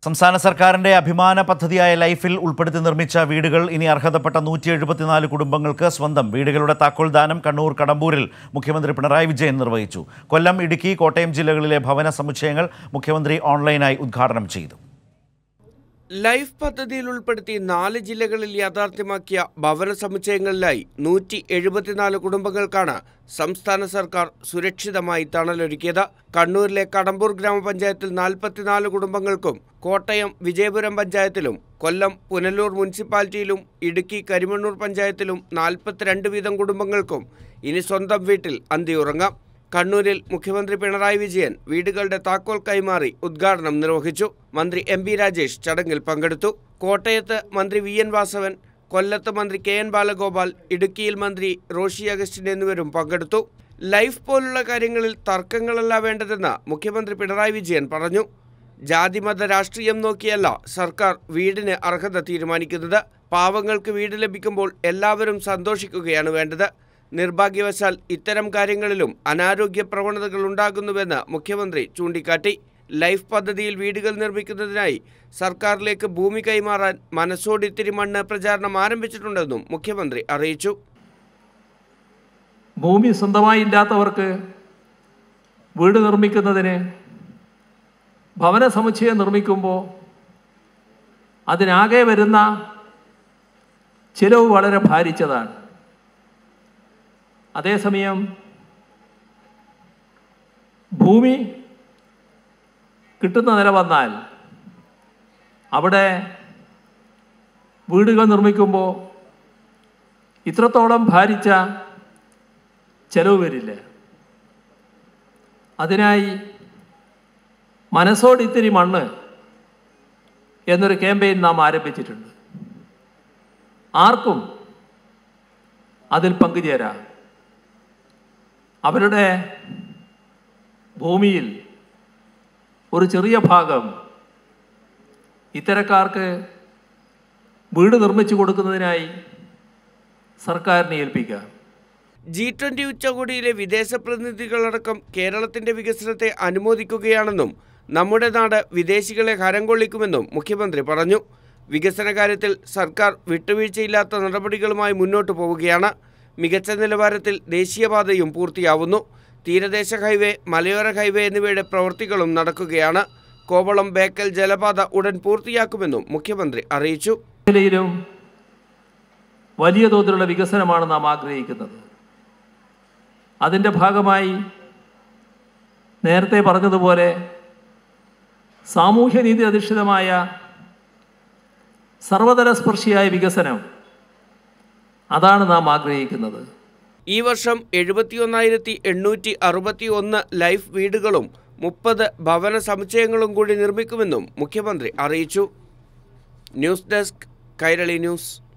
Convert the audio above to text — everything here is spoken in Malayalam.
സംസ്ഥാന സർക്കാരിന്റെ അഭിമാന പദ്ധതിയായ ലൈഫിൽ ഉൾപ്പെടുത്തി നിർമ്മിച്ച വീടുകൾ ഇനി അർഹതപ്പെട്ട നൂറ്റി എഴുപത്തിനാല് കുടുംബങ്ങൾക്ക് സ്വന്തം വീടുകളുടെ താക്കോൽ ദാനം കണ്ണൂർ കടമ്പൂരിൽ മുഖ്യമന്ത്രി പിണറായി വിജയൻ നിർവഹിച്ചു കൊല്ലം ഇടുക്കി കോട്ടയം ജില്ലകളിലെ ഭവന സമുച്ചയങ്ങൾ മുഖ്യമന്ത്രി ഓൺലൈനായി ഉദ്ഘാടനം ചെയ്തു ലൈഫ് പദ്ധതിയിൽ ഉൾപ്പെടുത്തി നാല് ജില്ലകളിൽ യാഥാർത്ഥ്യമാക്കിയ ഭവന സമുച്ചയങ്ങളിലായി നൂറ്റി എഴുപത്തിനാല് കുടുംബങ്ങൾക്കാണ് സംസ്ഥാന സർക്കാർ സുരക്ഷിതമായി തണലൊരുക്കിയത് കണ്ണൂരിലെ കടമ്പൂർ ഗ്രാമപഞ്ചായത്തിൽ നാൽപ്പത്തിനാല് കുടുംബങ്ങൾക്കും കോട്ടയം വിജയപുരം പഞ്ചായത്തിലും കൊല്ലം പുനലൂർ മുനിസിപ്പാലിറ്റിയിലും ഇടുക്കി കരിമണ്ണൂർ പഞ്ചായത്തിലും നാൽപ്പത്തിരണ്ട് വീതം കുടുംബങ്ങൾക്കും ഇനി സ്വന്തം വീട്ടിൽ അന്തിയുറങ്ങാം കണ്ണൂരിൽ മുഖ്യമന്ത്രി പിണറായി വിജയൻ വീടുകളുടെ താക്കോൽ കൈമാറി ഉദ്ഘാടനം നിർവഹിച്ചു മന്ത്രി എം പി രാജേഷ് ചടങ്ങിൽ പങ്കെടുത്തു കോട്ടയത്ത് മന്ത്രി വി എൻ വാസവൻ കൊല്ലത്ത് മന്ത്രി കെ എൻ ബാലഗോപാൽ ഇടുക്കിയിൽ മന്ത്രി റോഷി അഗസ്റ്റിൻ എന്നിവരും പങ്കെടുത്തു ലൈഫ് പോലുള്ള കാര്യങ്ങളിൽ തർക്കങ്ങളല്ല വേണ്ടതെന്ന് മുഖ്യമന്ത്രി പിണറായി വിജയൻ പറഞ്ഞു ജാതിമത രാഷ്ട്രീയം നോക്കിയല്ല സർക്കാർ വീടിന് അർഹത തീരുമാനിക്കുന്നത് പാവങ്ങൾക്ക് വീട് ലഭിക്കുമ്പോൾ എല്ലാവരും സന്തോഷിക്കുകയാണ് വേണ്ടത് നിർഭാഗ്യവശാൽ ഇത്തരം കാര്യങ്ങളിലും അനാരോഗ്യ പ്രവണതകൾ ഉണ്ടാകുന്നുവെന്ന് മുഖ്യമന്ത്രി ചൂണ്ടിക്കാട്ടി ലൈഫ് പദ്ധതിയിൽ വീടുകൾ നിർമ്മിക്കുന്നതിനായി സർക്കാരിലേക്ക് ഭൂമി കൈമാറാൻ മനസ്സോടിത്തിരി മണ്ണ് പ്രചാരണം ആരംഭിച്ചിട്ടുണ്ടെന്നും മുഖ്യമന്ത്രി അറിയിച്ചു ഭൂമി സ്വന്തമായി ഇല്ലാത്തവർക്ക് വീട് നിർമ്മിക്കുന്നതിന് ഭവന സമുച്ചയം നിർമ്മിക്കുമ്പോൾ അതിനാകെ വരുന്ന ചിലവ് വളരെ ഭാരിച്ചതാണ് അതേസമയം ഭൂമി കിട്ടുന്ന നില വന്നാൽ അവിടെ വീടുകൾ നിർമ്മിക്കുമ്പോൾ ഇത്രത്തോളം ഭാരിച്ച ചെലവ് വരില്ല അതിനായി മനസ്സോടിത്തിരി മണ്ണ് എന്നൊരു ക്യാമ്പയിൻ നാം ആരംഭിച്ചിട്ടുണ്ട് ആർക്കും അതിൽ പങ്കുചേരാം അവരുടെ ഭൂമിയിൽ ഒരു ചെറിയ ഭാഗം ഇത്തരക്കാർക്ക് വീട് നിർമ്മിച്ചു കൊടുക്കുന്നതിനായി സർക്കാരിനെ ഏൽപ്പിക്കാം ജി ട്വന്റി ഉച്ചകോടിയിലെ വിദേശ പ്രതിനിധികളടക്കം കേരളത്തിന്റെ വികസനത്തെ അനുമോദിക്കുകയാണെന്നും നമ്മുടെ നാട് വിദേശികളെ ഹരം കൊള്ളിക്കുമെന്നും മുഖ്യമന്ത്രി പറഞ്ഞു വികസന കാര്യത്തിൽ സർക്കാർ വിട്ടുവീഴ്ചയില്ലാത്ത നടപടികളുമായി മുന്നോട്ടു പോവുകയാണ് മികച്ച നിലവാരത്തിൽ ദേശീയപാതയും പൂർത്തിയാവുന്നു തീരദേശ ഹൈവേ മലയോര ഹൈവേ എന്നിവയുടെ പ്രവൃത്തികളും നടക്കുകയാണ് കോവളം ബേക്കൽ ജലപാത ഉടൻ പൂർത്തിയാക്കുമെന്നും മുഖ്യമന്ത്രി അറിയിച്ചു മേഖലയിലും വലിയ തോതിലുള്ള വികസനമാണ് നാം ആഗ്രഹിക്കുന്നത് അതിൻ്റെ ഭാഗമായി നേരത്തെ പറഞ്ഞതുപോലെ സാമൂഹ്യനീതി അധിഷ്ഠിതമായ സർവതല സ്പർശിയായ വികസനം അതാണ് നാം ആഗ്രഹിക്കുന്നത് ഈ വർഷം എഴുപത്തിയൊന്നായിരത്തി എണ്ണൂറ്റി അറുപത്തി ഒന്ന് ലൈഫ് വീടുകളും മുപ്പത് ഭവന സമുച്ചയങ്ങളും കൂടി നിർമ്മിക്കുമെന്നും മുഖ്യമന്ത്രി അറിയിച്ചു ന്യൂസ് ഡെസ്ക് കൈരളി ന്യൂസ്